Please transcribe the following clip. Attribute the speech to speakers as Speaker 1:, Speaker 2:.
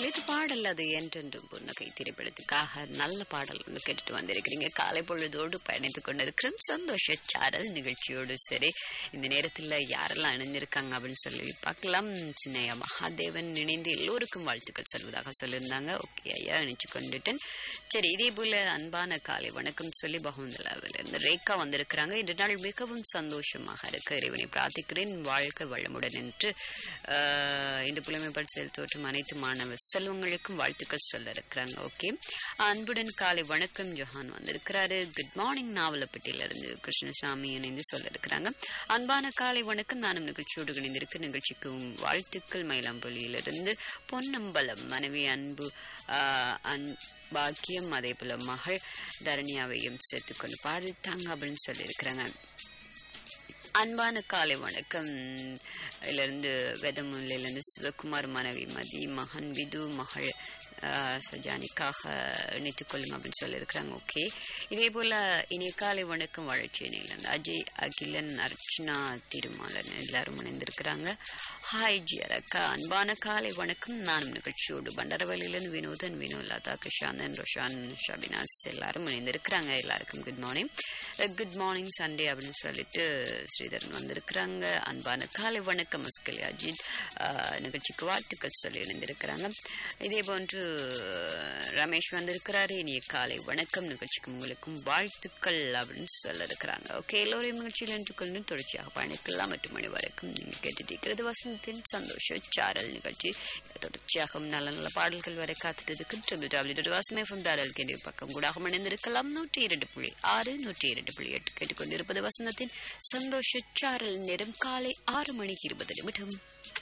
Speaker 1: தலித் பாடல் அது என்றென்றும் புன்னகை திரைப்படத்துக்காக நல்ல பாடல் ஒன்று கேட்டுட்டு வந்திருக்கிறீங்க காலை பொழுதோடு பயணித்துக் கொண்டிருக்கிறோம் சந்தோஷ சாரல் நிகழ்ச்சியோடு சரி இந்த நேரத்தில் யாரெல்லாம் இணைந்திருக்காங்க அப்படின்னு சொல்லி பார்க்கலாம் சின்னையா மகாதேவன் இணைந்து எல்லோருக்கும் வாழ்த்துக்கள் சொல்வதாக சொல்லியிருந்தாங்க ஓகே ஐயா இணைச்சு கொண்டுட்டேன் சரி இதே போல அன்பான காலை வணக்கம் சொல்லி பகவந்தலாவில் இருந்து ரேகா வந்திருக்கிறாங்க இன்று நாள் மிகவும் சந்தோஷமாக இருக்க இறைவனை பிரார்த்திக்கிறேன் வாழ்க்கை வளமுடன் என்று ஆஹ், இந்த புலமை படிச்சல் தோற்றும் அனைத்து மாணவ செல்வங்களுக்கும் வாழ்த்துக்கள் சொல்ல இருக்கிறாங்க ஓகே அன்புடன் காலை வணக்கம் ஜொஹான் வந்திருக்கிறாரு குட் மார்னிங் நாவலப்பட்டியிலிருந்து கிருஷ்ணசாமி இணைந்து சொல்ல இருக்கிறாங்க அன்பான காலை வணக்கம் நானும் நிகழ்ச்சியோடு இணைந்திருக்க நிகழ்ச்சிக்கு வாழ்த்துக்கள் மயிலாம்பள்ளியிலிருந்து பொன்னம்பலம் மனைவி அன்பு ஆஹ், அன் பாக்கியம் அதே போல மகள் தரணியாவையும் சேர்த்துக்கொண்டு பாடித்தாங்க அப்படின்னு சொல்லியிருக்கிறாங்க அன்பான காலை வணக்கம் இருந்து வெதமுல்லிலிருந்து சிவகுமார் மனைவி மதி மகன் விது மகள் ஆஹ், சஜானிக்காக இணைத்துக் கொள்ளும் அப்படின்னு சொல்லியிருக்கிறாங்க ஓகே இதே போல இனிய காலை வணக்கம் வளர்ச்சியிலிருந்து அஜய் அகிலன் அர்ச்சனா திருமாலன் எல்லாரும் இணைந்திருக்கிறாங்க ஹாய் ஜியரக்கா அன்பான காலை வணக்கம் நானும் நிகழ்ச்சியோடு பண்டரவலியிலிருந்து வினோதன் வினோலதா கிஷாந்தன் ரோஷான் ஷபினாஸ் எல்லாரும் இணைந்திருக்கிறாங்க எல்லாருக்கும் good morning good morning Sunday அப்படின்னு சொல்லிட்டு ஸ்ரீதரன் வந்திருக்கிறாங்க அன்பான காலை வணக்கம் மஸ்கலி அஜித் ஆஹ், நிகழ்ச்சிக்கு வாழ்த்துக்கள் சொல்லி இணைந்திருக்கிறாங்க இதே போன்று ரமேஷ் வந்திருக்கிறாரு இனிய காலை வணக்கம் நிகழ்ச்சிக்கு உங்களுக்கும் வாழ்த்துக்கள் அப்படின்னு சொல்ல இருக்கிறாங்க ஓகே எல்லோரையும் நிகழ்ச்சியில் என்று கொண்டு தொடர்ச்சியாக பயணிக்கலாம் எட்டு மணி வரைக்கும் நீங்க கேட்டுட்டு இருக்கிறது வசந்தத்தின் சந்தோஷ சாரல் நிகழ்ச்சி தொடர்ச்சியாகவும் நல்ல நல்ல பாடல்கள் வரை காத்துட்டு இருக்கு டபிள்யூ டபிள்யூ வாசமேஃபம் டாடல் கேண்டிய பக்கம் கூட இணைந்திருக்கலாம் நூற்றி இரண்டு புள்ளி ஆறு நூற்றி இரண்டு புள்ளி எட்டு கேட்டுக்கொண்டிருப்பது வசந்தத்தின் சந்தோஷ சாரல் நேரம் காலை ஆறு மணி இருபது நிமிடம்